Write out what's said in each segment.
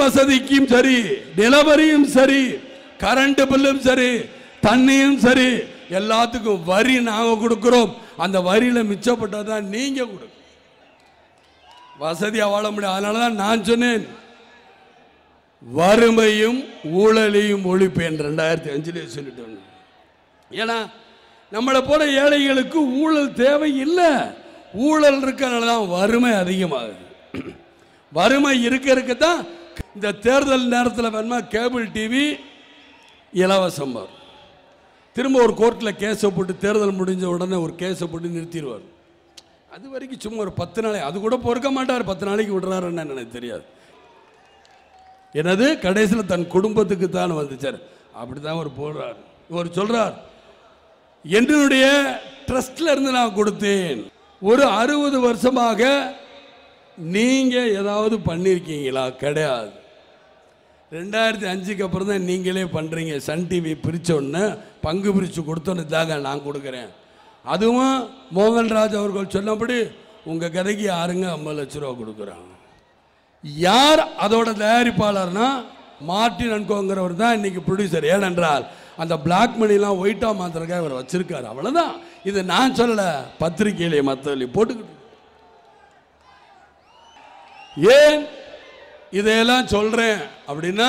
வசதிக்கும் சரி நிலவரியும் சரி கரண்ட் பில்லும் சரி தண்ணியும் சரி எல்லாத்துக்கும் வரி நாங்க கொடுக்கிறோம் அந்த வரியில மிச்சப்பட்டதான் நீங்க கொடுங்க வசதியா வாழ முடியும் அதனால தான் நான் சொன்னேன் வறுமையும் ஊழலையும் ஒழிப்பேன் ரெண்டாயிரத்தி அஞ்சுலேயே சொல்லிட்டு வந்தேன். ஏன்னா நம்மளை போல ஏழைகளுக்கு ஊழல் தேவை இல்லை ஊழல் இருக்கறனால தான் வறுமை அதிகமாகுது வறுமை இருக்க இருக்க தான் இந்த தேர்தல் நேரத்தில் வேணுமா கேபிள் டிவி இலவசம் வரும் திரும்ப ஒரு கோர்ட்டில் கேஸை போட்டு தேர்தல் முடிஞ்ச உடனே ஒரு கேஸை போட்டு நிறுத்திடுவார் அது வரைக்கும் சும்மா ஒரு பத்து நாளை அது கூட பொறுக்க மாட்டார் பத்து நாளைக்கு விடுறாருன்னு எனக்கு தெரியாது என்னது கடைசியில் தன் குடும்பத்துக்கு தான் வந்துச்சார் அப்படி தான் அவர் போடுறார் இவர் சொல்றார் என்னுடைய ட்ரஸ்ட்ல இருந்து நான் கொடுத்தேன் ஒரு அறுபது வருஷமாக நீங்க ஏதாவது பண்ணியிருக்கீங்களா கிடையாது ரெண்டாயிரத்தி அஞ்சுக்கு அப்புறம் தான் நீங்களே பண்ணுறீங்க சன் டிவி பிரிச்ச உடனே பங்கு பிரித்து கொடுத்தோன்னு தாங்க நான் கொடுக்குறேன் அதுவும் மோகன்ராஜ் அவர்கள் சொன்னபடி உங்கள் கதைக்கு யாருங்க ஐம்பது லட்ச ரூபா கொடுக்குறாங்க யார் அதோட தயாரிப்பாளர்னா மார்டின் அன்கோங்கிறவர் தான் இன்னைக்கு ப்ரொடியூசர் ஏனென்றால் அந்த பிளாக் மணிலாம் ஒயிட்டாக மாத்திரக்காக இவர் வச்சிருக்காரு அவ்வளோதான் இது நான் சொல்லலை பத்திரிகையிலே மற்றவர்களே போட்டுக்கிட்டு ஏன் இதையெல்லாம் சொல்கிறேன் அப்படின்னா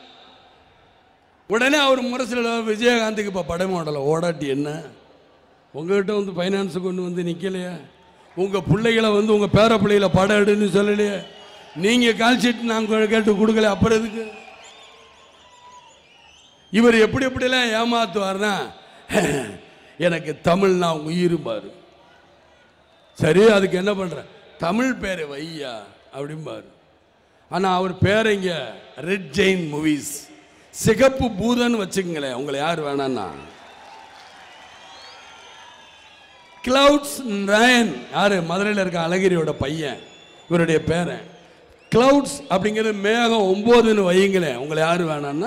உடனே அவர் முரசில் விஜயகாந்துக்கு இப்போ படம் ஓடலை ஓடாட்டி என்ன உங்ககிட்ட வந்து ஃபைனான்ஸு கொண்டு வந்து நிற்கலையே உங்கள் பிள்ளைகளை வந்து உங்கள் பேர பிள்ளைகளை படம் எடுன்னு சொல்லலையே நீங்கள் கால் ஷீட் நாங்கள் கேட்டு கொடுக்கல அப்புறம் எதுக்கு இவர் எப்படி எப்படிலாம் ஏமாத்துவார்னா எனக்கு தமிழ்னா உயிர் பாரு சரி அதுக்கு என்ன பண்ணுறேன் தமிழ் பேரை வையா அப்படிம்பாரு ஆனால் அவர் பேர் இங்க ரெட் ஜெயின் மூவிஸ் சிகப்பு பூதன் வச்சுக்கங்களேன் உங்களை யார் வேணான்னா கிளவுட்ஸ் நயன் யாரு மதுரையில் இருக்க அழகிரியோட பையன் இவருடைய பேரன் கிளவுட்ஸ் அப்படிங்கிறது மேகம் ஒம்போதுன்னு வையுங்களேன் உங்களை யார் வேணான்னா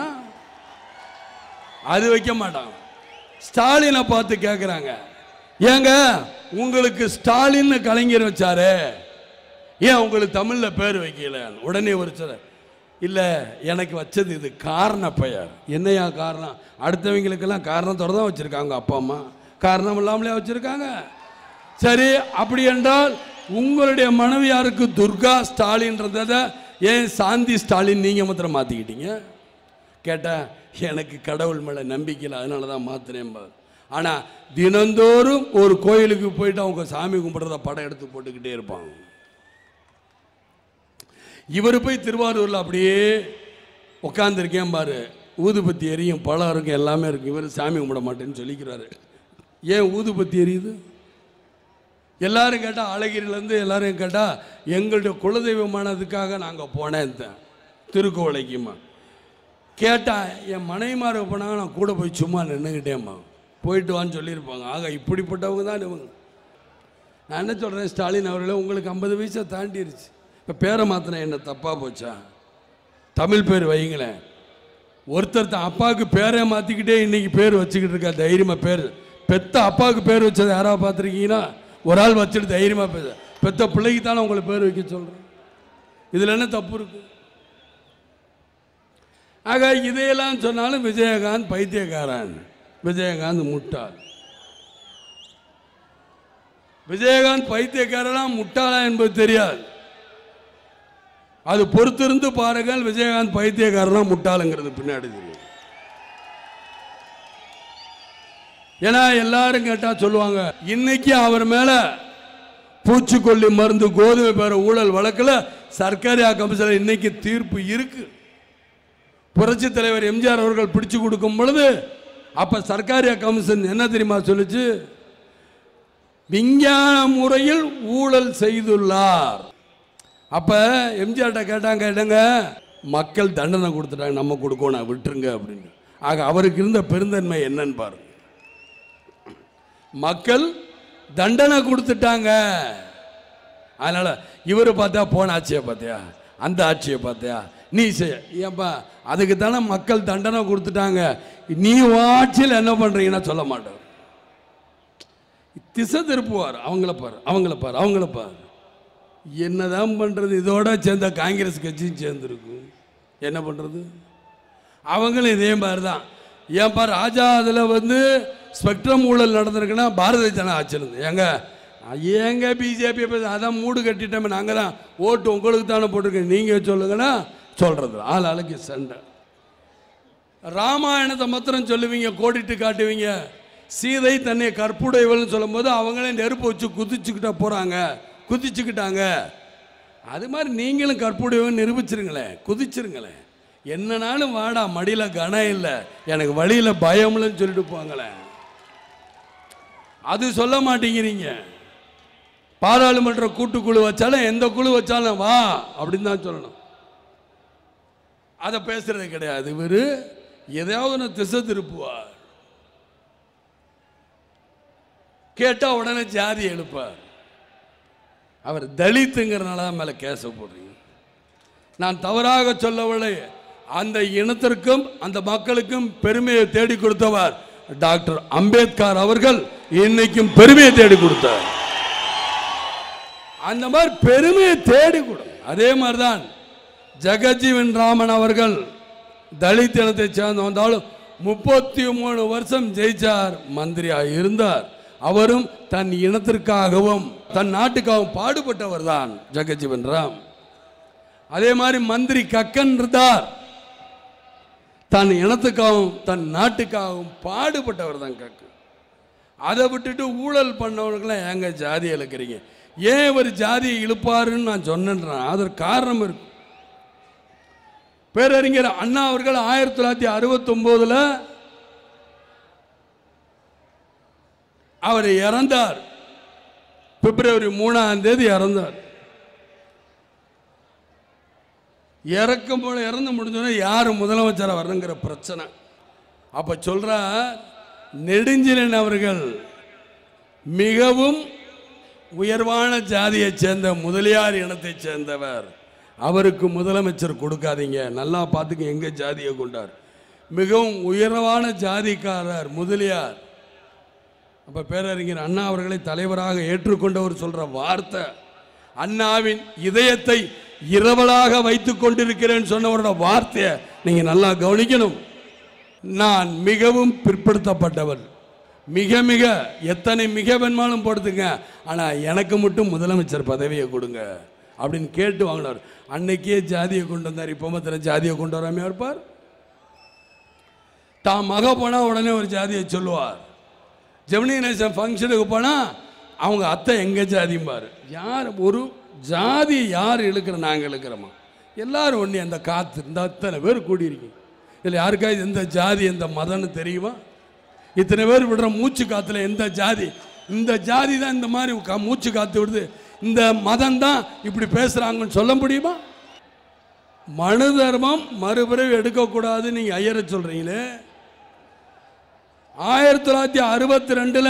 அது வைக்க மாட்டாங்க ஸ்டாலினை பார்த்து கேட்குறாங்க ஏங்க உங்களுக்கு ஸ்டாலின்னு கலைஞர் வச்சாரே ஏன் உங்களுக்கு தமிழில் பேர் வைக்கல உடனே ஒரு சொல்ல இல்லை எனக்கு வச்சது இது காரண பெயர் என்னையா காரணம் அடுத்தவங்களுக்கெல்லாம் காரணத்தோட தான் வச்சுருக்காங்க அப்பா அம்மா காரணம் இல்லாமலே வச்சுருக்காங்க சரி அப்படி என்றால் உங்களுடைய மனைவியாருக்கு துர்கா ஸ்டாலின்றதை ஏன் சாந்தி ஸ்டாலின் நீங்கள் மாத்திரம் மாற்றிக்கிட்டீங்க கேட்டா எனக்கு கடவுள் மேலே நம்பிக்கை இல்லை அதனால தான் மாத்தினேன் ஆனால் தினந்தோறும் ஒரு கோயிலுக்கு போயிட்டு அவங்க சாமி கும்பிட்றத படம் எடுத்து போட்டுக்கிட்டே இருப்பாங்க இவர் போய் திருவாரூரில் அப்படியே உட்காந்துருக்கேன் பாரு ஊதுபத்தி எரியும் பழம் இருக்கும் எல்லாமே இருக்கும் இவர் சாமி கும்பிட மாட்டேன்னு சொல்லிக்கிறாரு ஏன் ஊதுபத்தி எரியுது எல்லாரும் கேட்டால் அழகிரிலேருந்து எல்லாரும் கேட்டால் எங்களுடைய குலதெய்வமானதுக்காக நாங்கள் போனேன் திருக்கோளைக்குமா கேட்டால் என் மனைவிமாரை போனாங்க நான் கூட போய் சும்மா நின்றுக்கிட்டேம்மா போயிட்டு வான்னு சொல்லியிருப்பாங்க ஆக இப்படிப்பட்டவங்க தான் இவங்க நான் என்ன சொல்கிறேன் ஸ்டாலின் அவர்களே உங்களுக்கு ஐம்பது வயசை தாண்டிருச்சு இப்போ பேரை மாத்தின என்ன தப்பாக போச்சா தமிழ் பேர் வைங்களேன் ஒருத்தர் தான் அப்பாவுக்கு பேரை மாற்றிக்கிட்டே இன்னைக்கு பேர் வச்சுக்கிட்டு இருக்கா தைரியமாக பேர் பெத்த அப்பாவுக்கு பேர் வச்சதை யாராவது பார்த்துருக்கீங்கன்னா ஒரு ஆள் வச்சுட்டு தைரியமாக பேச பெத்த பிள்ளைக்கு தானே உங்களை பேர் வைக்க சொல்கிறேன் இதில் என்ன தப்பு இருக்கு ஆக இதையெல்லாம் சொன்னாலும் விஜயகாந்த் பைத்தியக்காரன் விஜயகாந்த் முட்டாள் விஜயகாந்த் பைத்தியக்காரனா முட்டாளா என்பது தெரியாது அது பொறுத்திருந்து பாருங்கள் விஜயகாந்த் பைத்தியக்காரனா முட்டாளுங்கிறது பின்னாடி தெரியும் ஏன்னா எல்லாரும் கேட்டா சொல்லுவாங்க இன்னைக்கு அவர் மேல பூச்சிக்கொல்லி மருந்து கோதுமை பேர ஊழல் வழக்குல சர்க்காரியா கமிஷனர் இன்னைக்கு தீர்ப்பு இருக்கு புரட்சி தலைவர் எம்ஜிஆர் அவர்கள் பிடிச்சு கொடுக்கும் பொழுது அப்ப சர்க்காரியா கமிஷன் என்ன தெரியுமா சொல்லுச்சு விஞ்ஞான முறையில் ஊழல் செய்துள்ளார் அப்ப எம்ஜிஆர்ட்ட கேட்டாங்க இடங்க மக்கள் தண்டனை கொடுத்துட்டாங்க நம்ம கொடுக்கணும் விட்டுருங்க அப்படின்னு ஆக அவருக்கு இருந்த பெருந்தன்மை என்னன்னு பாருங்க மக்கள் தண்டனை கொடுத்துட்டாங்க அதனால இவரை பார்த்தா போன ஆட்சியை பார்த்தியா அந்த ஆட்சியை பார்த்தியா நீ செய்ய ஏன்பா அதுக்கு தானே மக்கள் தண்டனை கொடுத்துட்டாங்க நீ உன் ஆட்சியில் என்ன பண்றீங்கன்னா சொல்ல மாட்டார் திசை திருப்புவார் அவங்கள பாரு அவங்கள பாரு அவங்கள பாரு என்னதான் பண்றது இதோட சேர்ந்த காங்கிரஸ் கட்சியும் சேர்ந்துருக்கும் என்ன பண்ணுறது அவங்களும் இதே மாதிரி தான் ஏன்பா ராஜா அதில் வந்து ஸ்பெக்ட்ரம் ஊழல் நடந்திருக்குன்னா பாரதிய ஜனதா ஆட்சியிருந்து ஏங்க ஏங்க பிஜேபி அதான் மூடு கட்டிட்டோமே நாங்கள் தான் ஓட்டு உங்களுக்கு தானே போட்டிருக்கேன் நீங்கள் சொல்லுங்கன்னா சொல்கிறது ஆள் ஆளுக்கு சண்டை ராமாயணத்தை மாத்திரம் சொல்லுவீங்க கோடிட்டு காட்டுவீங்க சீதை தன்னை கற்புடையவள்னு சொல்லும்போது அவங்களே நெருப்பு வச்சு குதிச்சுக்கிட்ட போகிறாங்க குதிச்சுக்கிட்டாங்க அது மாதிரி நீங்களும் கற்புடையவன் நிரூபிச்சிருங்களேன் குதிச்சிருங்களேன் என்னனாலும் வாடா மடியில் கனம் இல்லை எனக்கு வழியில் பயம்லன்னு சொல்லிட்டு போங்களேன் அது சொல்ல மாட்டேங்கிறீங்க பாராளுமன்ற கூட்டுக்குழு வச்சாலும் எந்த குழு வச்சாலும் வா அப்படின்னு தான் சொல்லணும் அதை பேசுறது கிடையாது இவர் எதையாவது ஒன்று திசை திருப்புவார் கேட்டா உடனே ஜாதி எழுப்பார் அவர் தலித்துங்கிறனால தான் மேலே கேச போடுறீங்க நான் தவறாக சொல்லவில்லை அந்த இனத்திற்கும் அந்த மக்களுக்கும் பெருமையை தேடி கொடுத்தவர் டாக்டர் அம்பேத்கர் அவர்கள் இன்னைக்கும் பெருமையை தேடி கொடுத்தார் அந்த மாதிரி பெருமையை தேடி கொடுங்க அதே மாதிரி தான் ஜெகஜீவன் ராமன் அவர்கள் தலித் இனத்தை சேர்ந்து வந்தாலும் முப்பத்தி மூணு வருஷம் ஜெயிச்சார் மந்திரியாக இருந்தார் அவரும் தன் இனத்திற்காகவும் தன் நாட்டுக்காகவும் பாடுபட்டவர் தான் ஜெகஜீவன் ராம் அதே மாதிரி மந்திரி கக்கன் இருந்தார் தன் இனத்துக்காகவும் தன் நாட்டுக்காகவும் பாடுபட்டவர் தான் கக்கன் அதை விட்டுட்டு ஊழல் பண்ணவனுக்கெல்லாம் ஏங்க ஜாதி இழுக்கிறீங்க ஏன் இவர் ஜாதியை இழுப்பாருன்னு நான் சொன்னேன்றேன் அதற்கு காரணம் இருக்கு பேரறிஞர் அண்ணா அவர்கள் ஆயிரத்தி தொள்ளாயிரத்தி அறுபத்தொம்போதில் அவர் இறந்தார் பிப்ரவரி மூணாம் தேதி இறந்தார் இறக்கும் போல இறந்து முடிஞ்சோடனே யார் முதலமைச்சராக வரணுங்கிற பிரச்சனை அப்போ சொல்கிறார் நெடுஞ்செழியன் அவர்கள் மிகவும் உயர்வான ஜாதியைச் சேர்ந்த முதலியார் இனத்தைச் சேர்ந்தவர் அவருக்கு முதலமைச்சர் கொடுக்காதீங்க நல்லா பார்த்துக்க எங்க ஜாதியை கொண்டார் மிகவும் உயர்வான ஜாதிக்காரர் முதலியார் அப்போ பேரறிஞர் அண்ணா அவர்களை தலைவராக ஏற்றுக்கொண்டவர் சொல்ற வார்த்தை அண்ணாவின் இதயத்தை இரவலாக வைத்துக் கொண்டிருக்கிறேன்னு சொன்னவரோட வார்த்தையை நீங்க நல்லா கவனிக்கணும் நான் மிகவும் பிற்படுத்தப்பட்டவர் மிக மிக எத்தனை மிக வேணுமாலும் போடுதுங்க ஆனால் எனக்கு மட்டும் முதலமைச்சர் பதவியை கொடுங்க அப்படின்னு கேட்டு வாங்கினார் அன்னைக்கே ஜாதியை கொண்டு வந்தார் இப்போ மாத்திரம் ஜாதியை கொண்டு வராமே இருப்பார் தான் மக போனால் உடனே ஒரு ஜாதியை சொல்லுவார் ஜெமினி கணேசன் ஃபங்க்ஷனுக்கு போனால் அவங்க அத்தை எங்கள் ஜாதிம்பார் யார் ஒரு ஜாதி யார் இழுக்கிற நாங்கள் இழுக்கிறோமா எல்லாரும் ஒன்றி அந்த காற்று இந்த அத்தனை பேர் கூடியிருக்கீங்க இதில் யாருக்காவது எந்த ஜாதி எந்த மதம்னு தெரியுமா இத்தனை பேர் விடுற மூச்சு காத்துல எந்த ஜாதி இந்த ஜாதி தான் இந்த மாதிரி கா- மூச்சு காத்து விடுது இந்த மதம் தான் இப்படி பேசுகிறாங்கன்னு சொல்ல முடியுமா மனு தர்மம் மறுபிறவி எடுக்கக்கூடாது நீங்கள் ஐயரை சொல்கிறீங்களே ஆயிரத்தி தொள்ளாயிரத்தி அறுபத்தி ரெண்டில்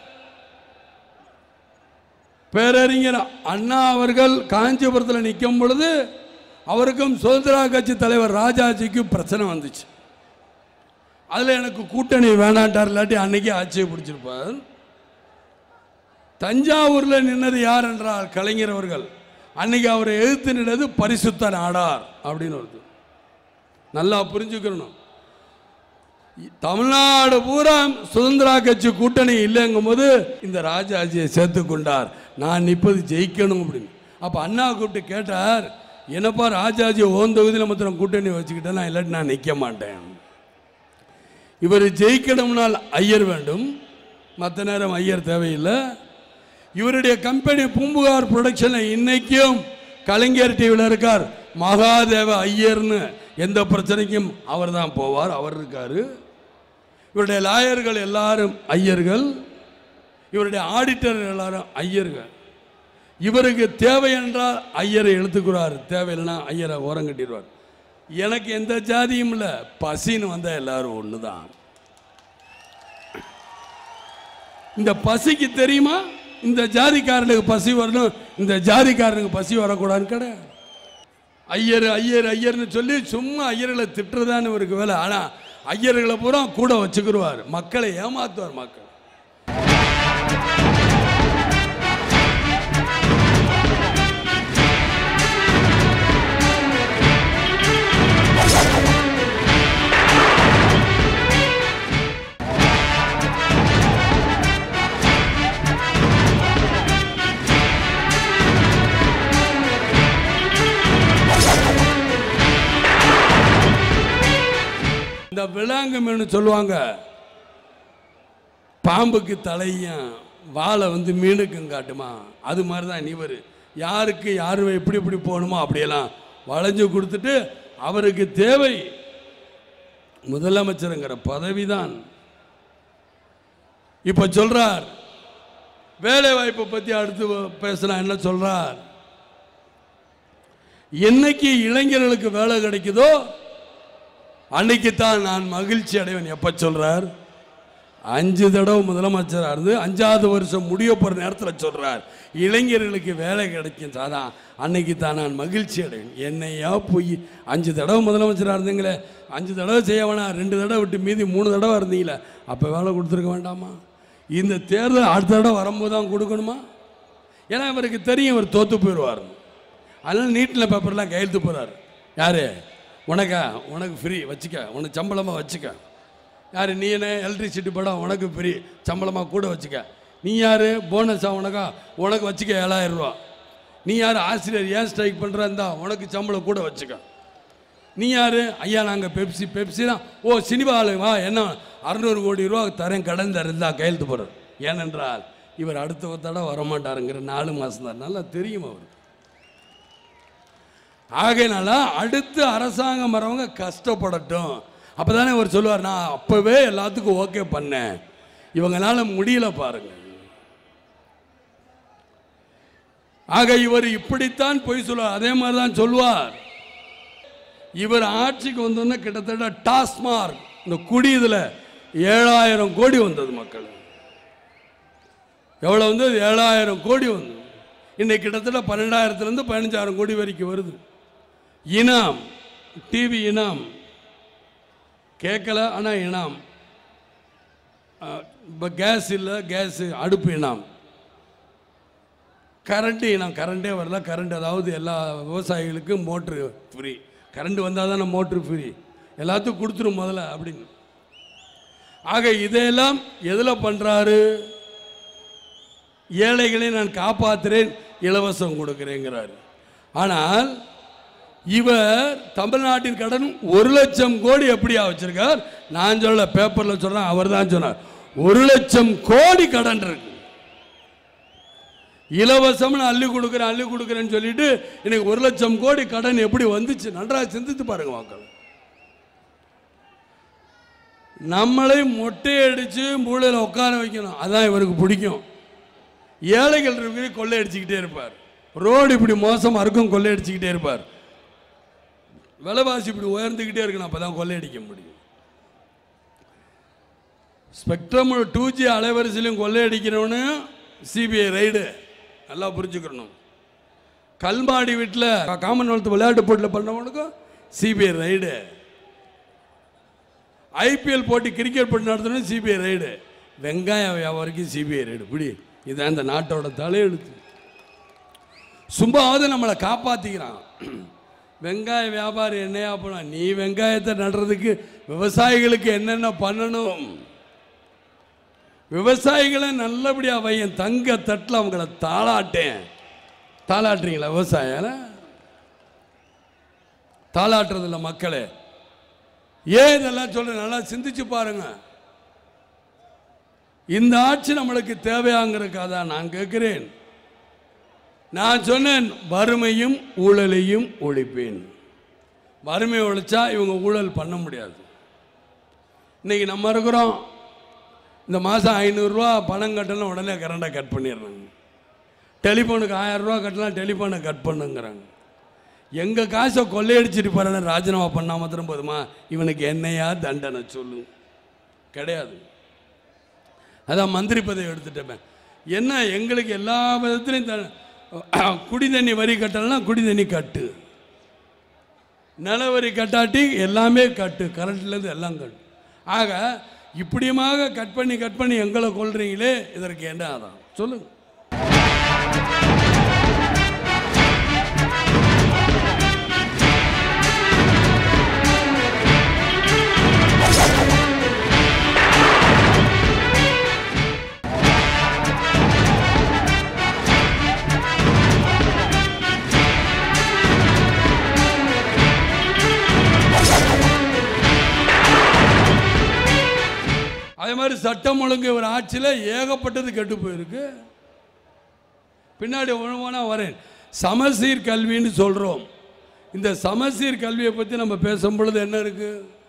பேரறிஞர் அண்ணா அவர்கள் காஞ்சிபுரத்தில் நிற்கும் பொழுது அவருக்கும் சுதந்திரா கட்சி தலைவர் ராஜாஜிக்கும் பிரச்சனை வந்துச்சு அதில் எனக்கு கூட்டணி வேணான்ட்டார் இல்லாட்டி அன்னைக்கே ஆட்சியை பிடிச்சிருப்பார் தஞ்சாவூரில் நின்னது யார் என்றால் கலைஞர் அவர்கள் அன்னைக்கு அவரை எதிர்த்து நின்றது பரிசுத்த நாடார் அப்படின்னு வருது நல்லா புரிஞ்சுக்கணும் தமிழ்நாடு பூரா சுதந்திரா கட்சி கூட்டணி இல்லைங்கும் போது இந்த ராஜாஜியை சேர்த்து கொண்டார் நான் நிற்பது ஜெயிக்கணும் அப்படின்னு அப்போ அண்ணா கூப்பிட்டு கேட்டார் என்னப்பா ராஜாஜி ஓன் தொகுதியில் மாத்திரம் கூட்டணி வச்சுக்கிட்டேன் இல்லாட்டி நான் நிற்க மாட்டேன் இவர் ஜெயிக்கணும்னால் ஐயர் வேண்டும் மற்ற நேரம் ஐயர் தேவையில்லை இவருடைய கம்பெனி பூம்புகார் ப்ரொடக்ஷனில் இன்னைக்கும் கலைஞர் டிவியில் இருக்கார் மகாதேவ ஐயர்னு எந்த பிரச்சனைக்கும் அவர் தான் போவார் அவர் இருக்கார் இவருடைய லாயர்கள் எல்லாரும் ஐயர்கள் இவருடைய ஆடிட்டர் எல்லாரும் ஐயர்கள் இவருக்கு தேவை என்றால் ஐயரை எழுத்துக்கிறார் தேவையில்லைன்னா ஐயரை ஓரம் கட்டிடுவார் எனக்கு எந்த ஜாதியும் இல்லை பசின்னு வந்தால் எல்லாரும் ஒன்று தான் இந்த பசிக்கு தெரியுமா இந்த ஜாதிக்காரனுக்கு பசி வரணும் இந்த ஜாதிக்காரனுக்கு பசி வரக்கூடாதுன்னு கிடையாது ஐயர் ஐயர் ஐயர்னு சொல்லி சும்மா ஐயர்களை திட்டுறதான்னு இவருக்கு வேலை ஆனால் ஐயர்களை பூரா கூட வச்சுக்கிடுவார் மக்களை ஏமாத்துவார் மக்கள் இந்த விலாங்கம்னு சொல்லுவாங்க பாம்புக்கு தலையும் வாழை வந்து மீனுக்கும் காட்டுமா அது மாதிரி தான் இவர் யாருக்கு யார் எப்படி எப்படி போகணுமோ அப்படியெல்லாம் வளைஞ்சு கொடுத்துட்டு அவருக்கு தேவை முதலமைச்சருங்கிற பதவி தான் இப்போ சொல்றார் வேலை வாய்ப்பை பற்றி அடுத்து பேசலாம் என்ன சொல்றார் என்னைக்கு இளைஞர்களுக்கு வேலை கிடைக்குதோ அன்னைக்கு தான் நான் மகிழ்ச்சி அடைவேன் எப்ப சொல்றார் அஞ்சு தடவை முதலமைச்சராக இருந்து அஞ்சாவது வருஷம் முடிய போகிற நேரத்தில் சொல்றார் இளைஞர்களுக்கு வேலை கிடைக்கும் சாதா அன்னைக்கு தான் நான் மகிழ்ச்சி அடைவேன் என்னையா போய் அஞ்சு தடவை முதலமைச்சராக இருந்தீங்களே அஞ்சு தடவை செய்ய வேணாம் ரெண்டு தடவை விட்டு மீதி மூணு தடவை இருந்தீங்களே அப்போ வேலை கொடுத்துருக்க வேண்டாமா இந்த தேர்தல் அடுத்த தடவை வரும்போது தான் கொடுக்கணுமா ஏன்னா இவருக்கு தெரியும் இவர் தோத்து போயிடுவார் அதனால நீட்டில் பேப்பர்லாம் கையெழுத்து போகிறார் யாரு உனக்கா உனக்கு ஃப்ரீ வச்சுக்க உனக்கு சம்பளமாக வச்சுக்க யார் நீ என்ன எலக்ட்ரிசிட்டி படம் உனக்கு ஃப்ரீ சம்பளமாக கூட வச்சுக்க நீ யார் போனஸா உனக்கா உனக்கு வச்சுக்க ஏழாயிரம் ரூபா நீ யார் ஆசிரியர் ஏன் ஸ்ட்ரைக் பண்ணுற இருந்தா உனக்கு சம்பளம் கூட வச்சுக்க நீ யார் ஐயா நாங்கள் பெப்சி பெப்சி தான் ஓ சினிமாவில் வா என்ன அறநூறு கோடி ரூபா தரேன் கடன் தரேன் தான் கையெழுத்து போடுறார் ஏனென்றால் இவர் அடுத்த தடவை வரமாட்டாருங்கிற நாலு மாதம் தான் நல்லா தெரியும் அவர் ஆகையினால அடுத்து அரசாங்கம் வரவங்க கஷ்டப்படட்டும் அப்பதானே அவர் சொல்லுவார் நான் அப்பவே எல்லாத்துக்கும் ஓகே பண்ணேன் இவங்களால முடியல பாருங்க ஆக இவர் இப்படித்தான் பொய் சொல்லுவார் அதே மாதிரி தான் சொல்லுவார் இவர் ஆட்சிக்கு வந்தோன்னே கிட்டத்தட்ட டாஸ்மார்க் இந்த குடி இதுல ஏழாயிரம் கோடி வந்தது மக்கள் எவ்வளோ வந்தது ஏழாயிரம் கோடி வந்தது இன்னைக்கு கிட்டத்தட்ட பன்னெண்டாயிரத்துலேருந்து பதினஞ்சாயிரம் கோடி வரைக்கும் வருது இனாம் டிவி இனாம் கேட்கல ஆனால் இனாம் இப்போ கேஸ் இல்லை கேஸு அடுப்பு இனாம் கரண்ட்டு இனாம் கரண்டே வரல கரண்ட் அதாவது எல்லா விவசாயிகளுக்கும் மோட்ரு ஃப்ரீ கரண்ட் வந்தால் தானே மோட்ரு ஃப்ரீ எல்லாத்துக்கும் கொடுத்துரும் முதல்ல அப்படின்னு ஆக இதையெல்லாம் எதில் பண்ணுறாரு ஏழைகளை நான் காப்பாத்துறேன் இலவசம் கொடுக்கிறேங்கிறார் ஆனால் இவர் தமிழ்நாட்டின் கடன் ஒரு லட்சம் கோடி எப்படியா வச்சிருக்கார் நான் சொல்ல பேப்பர்ல சொல்றேன் அவர் தான் சொன்னார் ஒரு லட்சம் கோடி கடன் இருக்கு இலவசம்னு அள்ளி கொடுக்குறேன் அள்ளி கொடுக்குறேன்னு சொல்லிட்டு இன்னைக்கு ஒரு லட்சம் கோடி கடன் எப்படி வந்துச்சு நன்றாக சிந்தித்து பாருங்க மக்கள் நம்மளை மொட்டையடிச்சு மூளையில் உட்கார வைக்கணும் அதான் இவருக்கு பிடிக்கும் ஏழைகள் இருக்கிற கொள்ளையடிச்சுக்கிட்டே இருப்பார் ரோடு இப்படி மோசமாக இருக்கும் கொள்ளையடிச்சுக்கிட்டே இருப்பார் விலைவாசி இப்படி உயர்ந்துக்கிட்டே இருக்கணும் அப்போ தான் கொள்ளையடிக்க முடியும் ஸ்பெக்ட்ரம் டூ ஜி அலைவரிசையிலும் கொள்ளையடிக்கிறவனு சிபிஐ ரைடு நல்லா புரிஞ்சுக்கணும் கல்மாடி வீட்டில் காமன்வெல்த் விளையாட்டு போட்டியில் பண்ணவனுக்கும் சிபிஐ ரைடு ஐபிஎல் போட்டி கிரிக்கெட் போட்டி நடத்தணும் சிபிஐ ரைடு வெங்காய வியாபாரிக்கும் சிபிஐ ரைடு இப்படி இதான் இந்த நாட்டோட தலையெழுத்து சும்மாவது நம்மளை காப்பாற்றிக்கிறான் வெங்காய வியாபாரி என்னையா பண்ண நீ வெங்காயத்தை நடுறதுக்கு விவசாயிகளுக்கு என்னென்ன பண்ணணும் விவசாயிகளை நல்லபடியா வையன் தங்க தட்டில் அவங்கள தாளாட்டேன் தாளாட்டுறீங்களா விவசாயம் தாளாட்டுறதில்ல மக்களே ஏன் இதெல்லாம் சொல்றேன் நல்லா சிந்திச்சு பாருங்க இந்த ஆட்சி நம்மளுக்கு தேவையாங்கிறதுக்காக தான் நான் கேட்கிறேன் நான் சொன்னேன் வறுமையும் ஊழலையும் ஒழிப்பேன் வறுமை ஒழிச்சா இவங்க ஊழல் பண்ண முடியாது இன்னைக்கு நம்ம இருக்கிறோம் இந்த மாதம் ஐநூறுரூவா பணம் கட்டணும் உடனே கரண்டை கட் பண்ணிடுறாங்க டெலிஃபோனுக்கு ஆயிரம் ரூபா கட்டலாம் டெலிஃபோனை கட் பண்ணுங்கிறாங்க எங்கள் காசை கொள்ளையடிச்சிட்டு போகிறேன்னு ராஜினாமா பண்ணா மாத்திரம் போதுமா இவனுக்கு என்னையா தண்டனை சொல்லு கிடையாது அதான் மந்திரி பதவி எடுத்துட்டேன் என்ன எங்களுக்கு எல்லா விதத்துலையும் த குடி தண்ணி வரி கட்டலாம் குடி தண்ணி கட்டு நில வரி கட்டாட்டி எல்லாமே கட்டு கரண்ட்லேருந்து எல்லாம் கட்டு ஆக இப்படியுமாக கட் பண்ணி கட் பண்ணி எங்களை கொள்றீங்களே இதற்கு என்ன ஆதாரம் சொல்லுங்க சட்டம் ஒழுங்கு இவர் ஆட்சியில் ஏகப்பட்டது கெட்டு போயிருக்கு பின்னாடி ஒழுங்கான வரேன் சமசீர் கல்வின்னு சொல்கிறோம் இந்த சமசீர் கல்வியை பற்றி நம்ம பேசும் பொழுது என்ன இருக்கு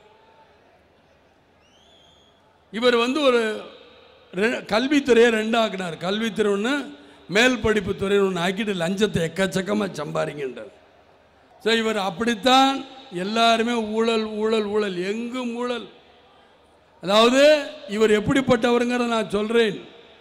இவர் வந்து ஒரு ரெ- கல்வித்துறையை ரெண்டாக்குனார் கல்வித்துறை ஒன்று மேல் படிப்பு துறை ஒன்று ஆக்கிட்டு லஞ்சத்தை எக்கச்சக்கமாக சம்பாதிக்கின்றார் ஸோ இவர் அப்படித்தான் எல்லாருமே ஊழல் ஊழல் ஊழல் எங்கும் ஊழல் அதாவது இவர் எப்படிப்பட்டவருங்கிறத நான் சொல்றேன்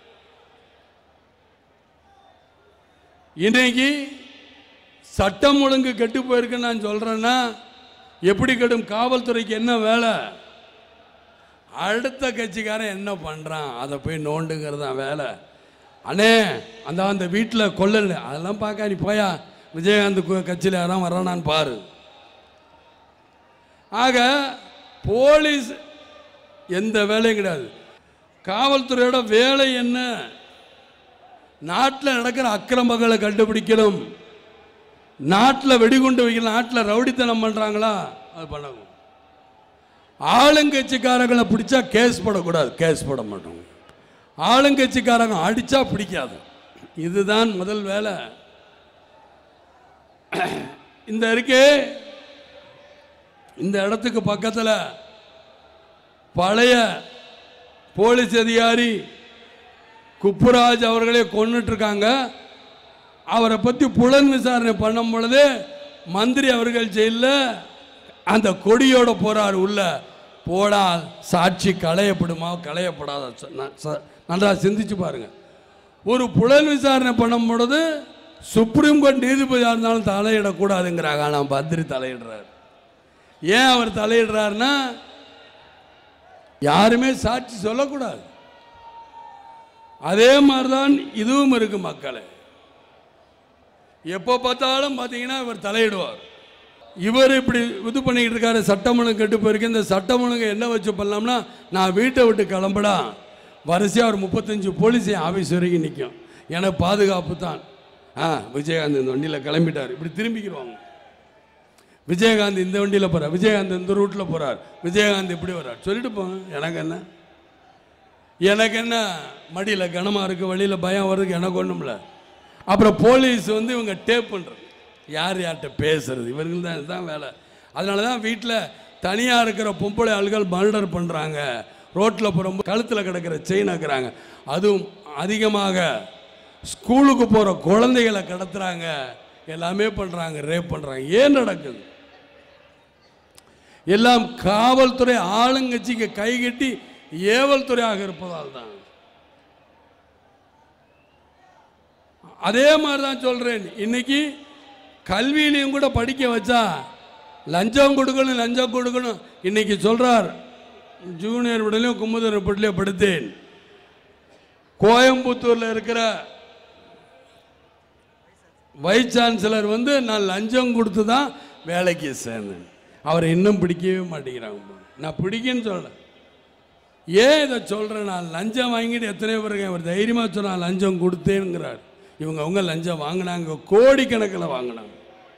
இன்னைக்கு சட்டம் ஒழுங்கு கெட்டு போயிருக்குன்னு நான் சொல்றேன்னா எப்படி கெடும் காவல்துறைக்கு என்ன வேலை அடுத்த கட்சிக்காரன் என்ன பண்ணுறான் அதை போய் நோண்டுங்கிறது தான் வேலை அண்ணே அந்த அந்த வீட்டில் கொள்ளல அதெல்லாம் பார்க்க நீ போயா விஜயகாந்த் கு- கட்சியில் யாராவது வர்றானான்னு பாரு ஆக போலீஸ் எந்த வேலையும் கிடையாது காவல்துறையோட வேலை என்ன நாட்டில் நடக்கிற அக்கிரமங்களை கண்டுபிடிக்கணும் நாட்டில் வெடிகுண்டு வைக்கணும் நாட்டில் ரவுடித்தனம் பண்ணுறாங்களா அது பண்ணணும் ஆளுங்கட்சிக்காரங்களை பிடிச்சா கேஸ் போடக்கூடாது கேஸ் போட மாட்டோம் ஆளுங்கட்சிக்காரங்க அடிச்சா பிடிக்காது இதுதான் முதல் வேலை இந்த இருக்கே இந்த இடத்துக்கு பக்கத்தில் பழைய போலீஸ் அதிகாரி குப்புராஜ் அவர்களே கொன்னுட்டு இருக்காங்க அவரை பற்றி புலன் விசாரணை பண்ணும் பொழுது மந்திரி அவர்கள் ஜெயிலில் அந்த கொடியோட போறார் உள்ள போடா சாட்சி களையப்படுமா களையப்படாத சொ- ந- ச- நல்லா சிந்திச்சு பாருங்க ஒரு புலன் விசாரணை பண்ணும் பொழுது சுப்ரீம் கோர்ட் நீதிபதியாக இருந்தாலும் தலையிடக்கூடாதுங்கிறாங்க ஆனால் மந்திரி தலையிடுறார் ஏன் அவர் தலையிடுறாருன்னா யாருமே சாட்சி சொல்லக்கூடாது அதே மாதிரி தான் இதுவும் இருக்கு மக்களே எப்போ பார்த்தாலும் பார்த்தீங்கன்னா இவர் தலையிடுவார் இவர் இப்படி இது பண்ணிக்கிட்டு இருக்காரு சட்டம் ஒழுங்கு கெட்டு போயிருக்கு இந்த சட்டம் ஒழுங்கு என்ன வச்சு பண்ணலாம்னா நான் வீட்டை விட்டு கிளம்புடா வரிசையாக ஒரு முப்பத்தஞ்சு போலீஸ் என் ஆஃபீஸ் வரைக்கும் நிற்கும் எனக்கு பாதுகாப்பு தான் ஆ விஜயகாந்த் இந்த வண்டியில் கிளம்பிட்டார் இப்படி திரும்பிக்கிடுவாங்க விஜயகாந்த் இந்த வண்டியில் போகிறார் விஜயகாந்த் இந்த ரூட்டில் போகிறார் விஜயகாந்த் இப்படி வர்றார் சொல்லிட்டு போங்க எனக்கு என்ன எனக்கு என்ன மடியில் கனமாக இருக்குது வழியில் பயம் வர்றதுக்கு எனக்கு ஒன்றும்ல அப்புறம் போலீஸ் வந்து இவங்க டேப் பண்ணுறது யார் யார்கிட்ட பேசுறது இவர்கள் தான் இதுதான் வேலை அதனால தான் வீட்டில் தனியாக இருக்கிற பொம்பளை ஆள்கள் மர்டர் பண்ணுறாங்க ரோட்டில் போகிற கழுத்தில் கிடக்கிற செயின் ஆக்குறாங்க அதுவும் அதிகமாக ஸ்கூலுக்கு போகிற குழந்தைகளை கடத்துறாங்க எல்லாமே பண்ணுறாங்க ரேப் பண்ணுறாங்க ஏன் நடக்குது எல்லாம் காவல்துறை ஆளுங்கட்சிக்கு கைகட்டி ஏவல் துறையாக இருப்பதால் தான் அதே மாதிரி தான் சொல்கிறேன் இன்னைக்கு கல்வியிலையும் கூட படிக்க வச்சா லஞ்சம் கொடுக்கணும் லஞ்சம் கொடுக்கணும் இன்னைக்கு சொல்கிறார் ஜூனியர் விடலையும் குமுதர் விடலையும் படுத்தேன் கோயம்புத்தூரில் இருக்கிற வைஸ் சான்சலர் வந்து நான் லஞ்சம் கொடுத்து தான் வேலைக்கு சேர்ந்தேன் அவரை இன்னும் பிடிக்கவே மாட்டேங்கிறாங்க நான் பிடிக்குன்னு சொல்கிறேன் ஏன் இதை சொல்கிறேன் நான் லஞ்சம் வாங்கிட்டு எத்தனை பேருக்கு அவர் தைரியமாக சொன்னா லஞ்சம் கொடுத்தேங்கிறார் இவங்க அவங்க லஞ்சம் வாங்கினாங்க கோடிக்கணக்கில் வாங்கினாங்க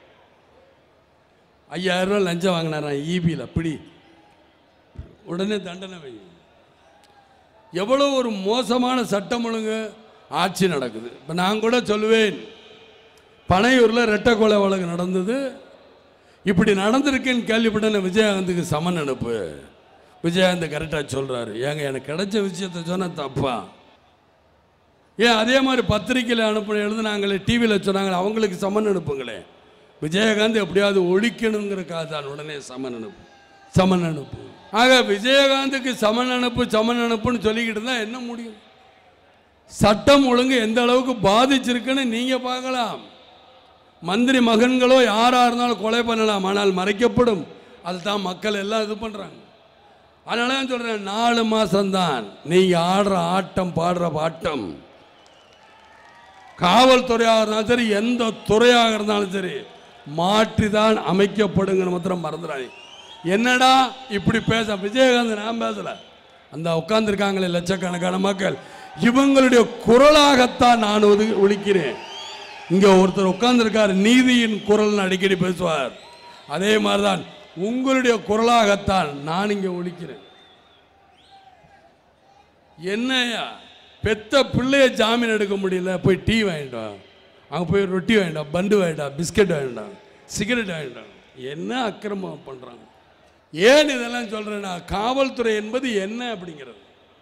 ஐயாயிரம் ரூபாய் லஞ்சம் வாங்கினாராம் ஈபியில் பிடி உடனே தண்டனை வைங்க எவ்வளோ ஒரு மோசமான சட்டம் ஒழுங்கு ஆட்சி நடக்குது இப்போ நான் கூட சொல்லுவேன் பனையூரில் ரெட்டை கொலை வழக்கு நடந்தது இப்படி நடந்திருக்குன்னு கேள்விப்பட்ட விஜயகாந்துக்கு சமன் அனுப்பு விஜயகாந்த் கரெக்டாக சொல்கிறாரு ஏங்க எனக்கு கிடைச்ச விஷயத்த சொன்னால் தப்பா ஏன் அதே மாதிரி பத்திரிக்கையில் அனுப்ப எழுதுனாங்களே டிவியில் சொன்னாங்களே அவங்களுக்கு சமன் அனுப்புங்களே விஜயகாந்த் எப்படியாவது ஒழிக்கணுங்கிறக்காக தான் உடனே சமன் அனுப்பு சமன் அனுப்பு ஆக விஜயகாந்துக்கு சமன் அனுப்பு சமன் அனுப்புன்னு சொல்லிக்கிட்டு இருந்தால் என்ன முடியும் சட்டம் ஒழுங்கு எந்த அளவுக்கு பாதிச்சிருக்குன்னு நீங்கள் பார்க்கலாம் மந்திரி மகன்களோ யாராக இருந்தாலும் கொலை பண்ணலாம் ஆனால் மறைக்கப்படும் அதுதான் மக்கள் எல்லாம் இது பண்ணுறாங்க அதனால தான் சொல்கிறேன் நாலு மாதம்தான் நீங்கள் ஆடுற ஆட்டம் பாடுற பாட்டம் காவல்துறையாக இருந்தாலும் சரி எந்த துறையாக இருந்தாலும் சரி மாற்றி தான் அமைக்கப்படுங்கிற மாத்திரம் மறந்துடாதீங்க என்னடா இப்படி பேச விஜயகாந்த் நான் பேசல அந்த உட்கார்ந்துருக்காங்களே லட்சக்கணக்கான மக்கள் இவங்களுடைய குரலாகத்தான் நான் ஒது ஒழிக்கிறேன் இங்க ஒருத்தர் உட்கார்ந்துருக்கார் நீதியின் குரல்னு அடிக்கடி பேசுவார் அதே மாதிரிதான் உங்களுடைய குரலாகத்தான் நான் இங்கே ஒழிக்கிறேன் என்னையா பெத்த பிள்ளைய ஜாமீன் எடுக்க முடியல போய் டீ வாங்கிட்டோம் அங்கே போய் ரொட்டி வாங்கிட்டோம் பண்டு வாங்கிட்டோம் பிஸ்கட் வாங்கிட்டோம் சிகரெட் வாங்கிட்டோம் என்ன அக்கிரமம் பண்ணுறாங்க ஏன் இதெல்லாம் சொல்கிறேன்னா காவல்துறை என்பது என்ன அப்படிங்கிறது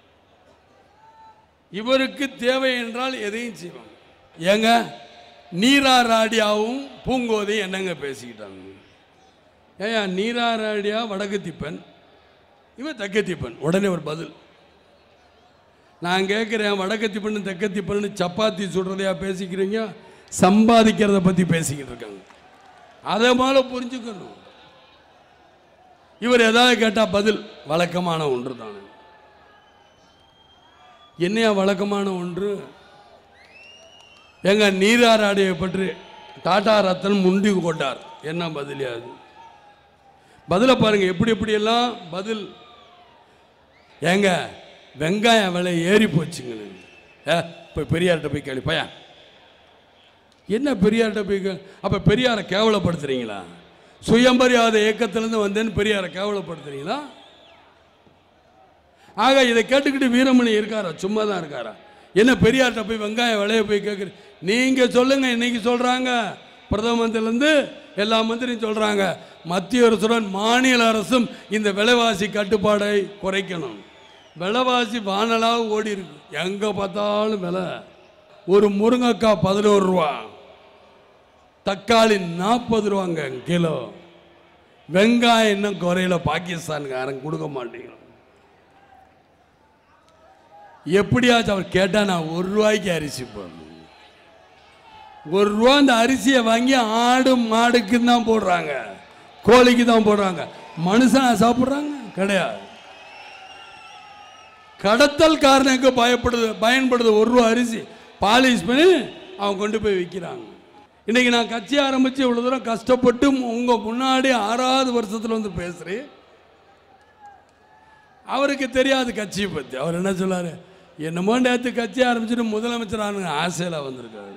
இவருக்கு தேவை என்றால் எதையும் செய்வாங்க ஏங்க நீராராடியாவும் பூங்கோதையும் என்னங்க பேசிக்கிட்டாங்க ஏயா நீராராடியா வடக்கு இவன் தெக்கத்திப்பன் உடனே ஒரு பதில் நான் கேட்குறேன் வடக்கத்திப்பன் தெக்கத்திப்பன் சப்பாத்தி சுடுறதையா பேசிக்கிறீங்க சம்பாதிக்கிறத பற்றி பேசிக்கிட்டு இருக்காங்க அதை மேலே புரிஞ்சுக்கணும் இவர் ஏதாவது கேட்டால் பதில் வழக்கமான ஒன்று தானே என்னையா வழக்கமான ஒன்று எங்க நீராராடியை பற்றி டாடா ரத்தன் முண்டி கொண்டார் என்ன பதிலியா அது பதிலை பாருங்க எப்படி எப்படியெல்லாம் பதில் ஏங்க வெங்காயம் விலை ஏறி போச்சுங்க ஏ போய் பெரியார்கிட்ட போய் கேள்வி பையன் என்ன பெரியார்கிட்ட போய் கே- அப்ப பெரியாரை கேவலப்படுத்துறீங்களா சுயமரியாதை இயக்கத்திலேருந்து வந்தேன்னு பெரியாரை கேவலப்படுத்துறீங்களா ஆக இதை கேட்டுக்கிட்டு வீரமணி இருக்காரா சும்மா தான் இருக்காரா என்ன பெரியார்கிட்ட போய் வெங்காயம் விலைய போய் கேட்குறீங்க நீங்க சொல்லுங்க இன்னைக்கு சொல்றாங்க பிரதம மந்திரிலேருந்து எல்லா மந்திரியும் சொல்றாங்க மத்திய அரசுடன் மாநில அரசும் இந்த விலைவாசி கட்டுப்பாடை குறைக்கணும் விலைவாசி வானலாக ஓடி இருக்கு எங்க பார்த்தாலும் விலை ஒரு முருங்கைக்காய் பதினோரு ரூபா தக்காளி நாற்பது ரூபாங்க கிலோ வெங்காயம் இன்னும் குறையில பாகிஸ்தான்காரன் கொடுக்க மாட்டேங்கிறான் எப்படியாச்சும் அவர் கேட்டால் நான் ஒரு ரூபாய்க்கு அரிசி போடணும் ஒரு ரூபா அந்த அரிசியை வாங்கி ஆடு மாடுக்கு தான் போடுறாங்க கோழிக்கு தான் போடுறாங்க மனுஷனா சாப்பிட்றாங்க கிடையாது கடத்தல்காரனுக்கு பயப்படுது பயன்படுது ஒரு ரூபா அரிசி பாலிஷ் பண்ணி அவன் கொண்டு போய் விற்கிறாங்க இன்னைக்கு நான் கட்சி ஆரம்பித்து இவ்வளோ தூரம் கஷ்டப்பட்டு உங்கள் முன்னாடி ஆறாவது வருஷத்தில் வந்து பேசுகிறேன் அவருக்கு தெரியாது கட்சியை பற்றி அவர் என்ன சொல்லாரு என்னமோ நேற்று கட்சி ஆரம்பிச்சுட்டு முதலமைச்சர் ஆகணுங்க ஆசையில் வந்திருக்காரு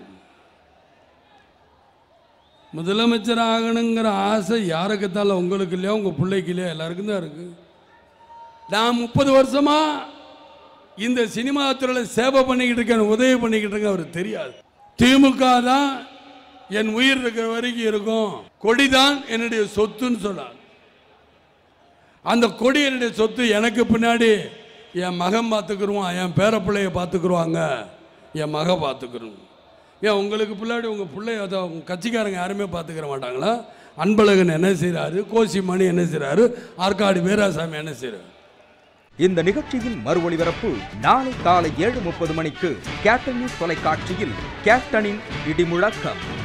முதலமைச்சர் ஆகணுங்கிற ஆசை யாருக்கு தால உங்களுக்கு இல்லையா உங்கள் பிள்ளைக்கு இல்லையா எல்லாருக்கும் தான் இருக்கு நான் முப்பது வருஷமா இந்த சினிமா துறையில் சேவை பண்ணிக்கிட்டு இருக்கேன் உதவி பண்ணிக்கிட்டு இருக்கேன் அவருக்கு தெரியாது திமுக தான் என் உயிர் இருக்கிற வரைக்கும் இருக்கும் கொடிதான் என்னுடைய சொத்துன்னு சொன்னார் அந்த கொடி என்னுடைய சொத்து எனக்கு பின்னாடி என் மகன் பார்த்துக்குருவான் என் பேர பிள்ளைய பார்த்துக்குருவாங்க என் மக பார்த்துக்கிறோம் ஏன் உங்களுக்கு பின்னாடி உங்கள் பிள்ளை அதை உங்கள் கட்சிக்காரங்க யாருமே பார்த்துக்கிற மாட்டாங்களா அன்பழகன் என்ன செய்கிறாரு கோசி மணி என்ன செய்கிறாரு ஆற்காடு வீராசாமி என்ன செய்கிறாரு இந்த நிகழ்ச்சியின் மறு ஒளிபரப்பு நாளை காலை ஏழு முப்பது மணிக்கு கேப்டன் நியூஸ் தொலைக்காட்சியில் கேப்டனின் இடிமுழக்கம்